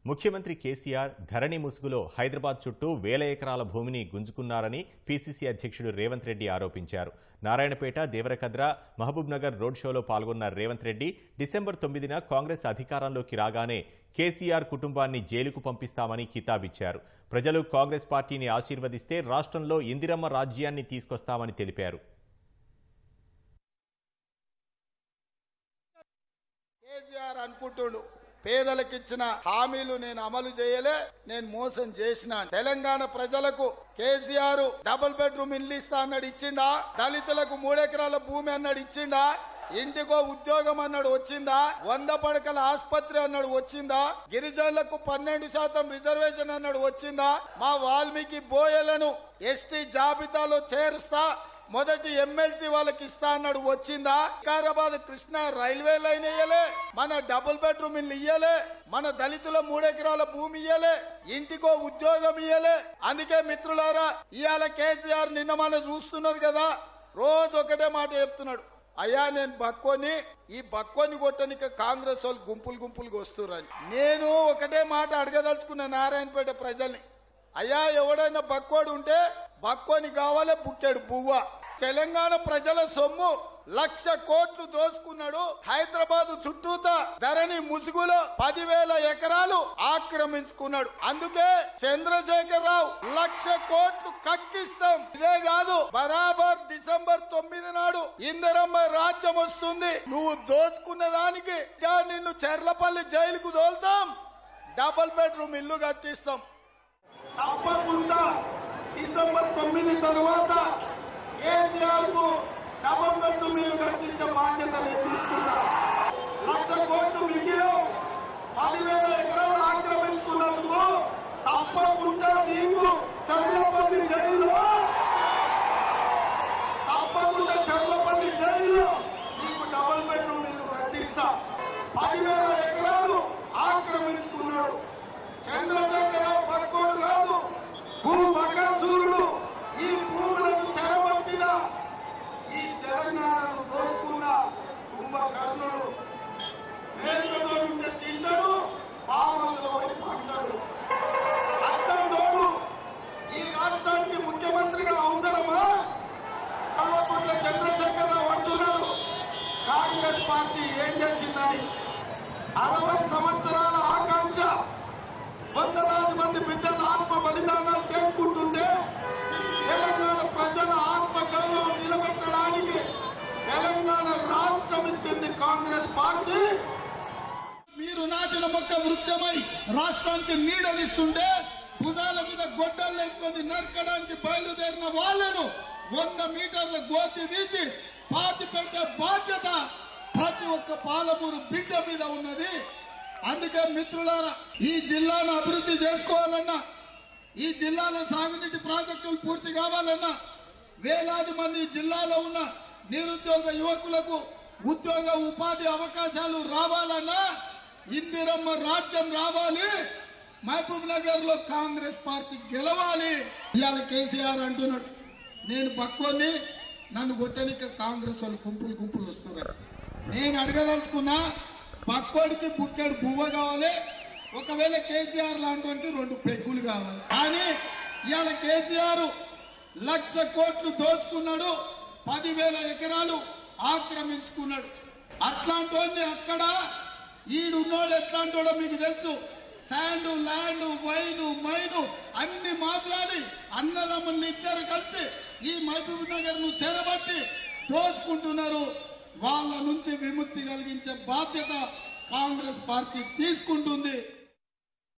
ముఖ్యమంత్రి కేసీఆర్ ధరణి ముసుగులో హైదరాబాద్ చుట్టూ వేల ఎకరాల భూమిని గుంజుకున్నారని పీసీసీ అధ్యక్షుడు రేవంత్ రెడ్డి ఆరోపించారు నారాయణపేట దేవరకద్ర మహబూబ్ నగర్ రోడ్ షోలో పాల్గొన్న రేవంత్ రెడ్డి డిసెంబర్ తొమ్మిదిన కాంగ్రెస్ అధికారంలోకి రాగానే కేసీఆర్ కుటుంబాన్ని జైలుకు పంపిస్తామని కితాబిచ్చారు ప్రజలు కాంగ్రెస్ పార్టీని ఆశీర్వదిస్తే రాష్ట్రంలో ఇందిరమ్మ రాజ్యాన్ని తీసుకొస్తామని తెలిపారు కేసీఆర్ అనుకుంటుడు పేదలకు ఇచ్చిన హామీలు నేను అమలు చేయలే నేను మోసం చేసిన తెలంగాణ ప్రజలకు కేసీఆర్ డబుల్ బెడ్రూమ్ ఇల్లు ఇస్తా అన్నాడు ఇచ్చిండా దళితులకు మూడెకరాల భూమి అన్నాడు ఇచ్చిండా ఇంటికో ఉద్యోగం అన్నాడు వచ్చిందా వంద పడకల ఆసుపత్రి అన్నాడు వచ్చిందా గిరిజనులకు పన్నెండు శాతం రిజర్వేషన్ అన్నాడు వచ్చిందా మా వాల్మీకి బోయలను ఎస్టీ జాబితాలో చేరుస్తా మొదటి ఎమ్మెల్సీ వాళ్ళకి ఇస్తా అన్నాడు వచ్చిందా వికారాబాద్ కృష్ణ రైల్వే లైన్ ఇయ్యలే మన డబుల్ బెడ్రూమ్ ఇల్లు ఇయ్యలే మన దళితుల మూడెకరాల భూమి ఇయ్యలే ఇంటికో ఉద్యోగం ఇయ్యలే అందుకే మిత్రులారా ఇవాళ కేసీఆర్ నిన్న మన చూస్తున్నారు కదా రోజు ఒకటే మాట చెప్తున్నాడు అయ్యా నేను బక్కోని ఈ బక్కోని కొట్టనిక కాంగ్రెస్ వాళ్ళు గుంపులు గుంపులుగా వస్తురని నేను ఒకటే మాట అడగదలుచుకున్న నారాయణపేట ప్రజల్ని అయ్యా ఎవడైనా బక్కోడు ఉంటే బక్కోని కావాలి బుక్కెడు బువ్వ తెలంగాణ ప్రజల సొమ్ము లక్ష కోట్లు దోసుకున్నాడు హైదరాబాద్ చుట్టూతా ధరణి ముసుగులో పదివేల ఎకరాలు ఆక్రమించుకున్నాడు అందుకే చంద్రశేఖర్ రావు లక్ష కోట్లు కక్కిస్తాం ఇదే కాదు బరాబర్ డిసెంబర్ తొమ్మిది నాడు ఇందరమ్మ రాజ్యం వస్తుంది నువ్వు దోసుకున్న దానికి ఇక నిన్ను చెర్లపల్లి జైలుకు దోల్తాం డబుల్ బెడ్రూమ్ ఇల్లు కట్టిస్తాం తప్పకుండా డిసెంబర్ తొమ్మిది తర్వాత కేసీఆర్ కు డబల్ బెడ్రూమ్ మీరు కట్టించే బాధ్యత నేను తీసుకున్నా లక్ష కోట్లు మిగిలి పదివేల ఎకరాలు ఆక్రమించుకున్నందుకు తప్పకుండా నీకు చంద్రపల్లి జైలు తప్పకుండా చంద్రపల్లి జైలు నీకు డబల్ బెడ్రూమ్ ఇల్లు కట్టిస్తా పదివేల ఎకరాలు ఆక్రమించుకున్నాడు చంద్రశేఖరరావు పట్టుకోడు కాదు భూ బకాసూరుడు ఈ భూములను తెరవచ్చిన ఈ తెలంగాణను దోచుకున్న కుంభకర్ణుడు నేరుగా ఉంటే తింటాడు పాలనలో పోయి పంటాడు అర్థం తోడు ఈ రాష్ట్రానికి ముఖ్యమంత్రిగా అవసరమా కల్వకుంట్ల చంద్రశేఖరరావు అంటున్నారు కాంగ్రెస్ పార్టీ ఏం చేసిందని అరవై సంవత్సరాల ఆకాంక్ష వందలాది మంది బిడ్డల ఆత్మ బలిదానాలు చేసుకుంటుంటే తెలంగాణ ప్రజల ఆత్మ గౌరవం నిలబెట్టడానికి తెలంగాణ రాష్ట్రం ఇచ్చింది కాంగ్రెస్ పార్టీ మీరు నాటిన మొక్క వృక్షమై రాష్ట్రానికి నీడనిస్తుంటే భుజాల మీద గొడ్డలు వేసుకొని నరకడానికి బయలుదేరిన వాళ్ళను వంద మీటర్ల గోతి తీసి పాతి పెట్టే బాధ్యత ప్రతి ఒక్క పాలమూరు బిడ్డ మీద ఉన్నది అందుకే మిత్రులారా ఈ జిల్లాను అభివృద్ధి చేసుకోవాలన్నా ఈ జిల్లాలో సాగునీటి ప్రాజెక్టులు పూర్తి కావాలన్నా వేలాది మంది ఈ జిల్లాలో ఉన్న నిరుద్యోగ యువకులకు ఉద్యోగ ఉపాధి అవకాశాలు రావాలన్నా ఇందిరమ్మ రాజ్యం రావాలి మహబూబ్ నగర్ లో కాంగ్రెస్ పార్టీ గెలవాలి ఇవాళ కేసీఆర్ అంటున్నాడు నేను పక్కోని నన్ను కొట్టనిక కాంగ్రెస్ వాళ్ళు గుంపులు గుంపులు వస్తున్నారు నేను అడగదలుచుకున్నా పక్కోడికి బుక్కెడు బువ్వ కావాలి ఒకవేళ కేసీఆర్ లాంటి రెండు పెగ్గులు కావాలి కానీ ఇవాళ కేసీఆర్ లక్ష కోట్లు దోచుకున్నాడు పదివేల ఎకరాలు ఆక్రమించుకున్నాడు అట్లాంటి అక్కడ ఈడున్నోడు ఎట్లాంటోడో మీకు తెలుసు శాండ్ ల్యాండ్ వైన్ మైను అన్ని మాట్లాడి అన్నదమ్ముల్ని ఇద్దరు కలిసి ఈ మహబూబ్ నగర్ ను చెరబట్టి దోచుకుంటున్నారు వాళ్ళ నుంచి విముక్తి కలిగించే బాధ్యత కాంగ్రెస్ పార్టీ తీసుకుంటుంది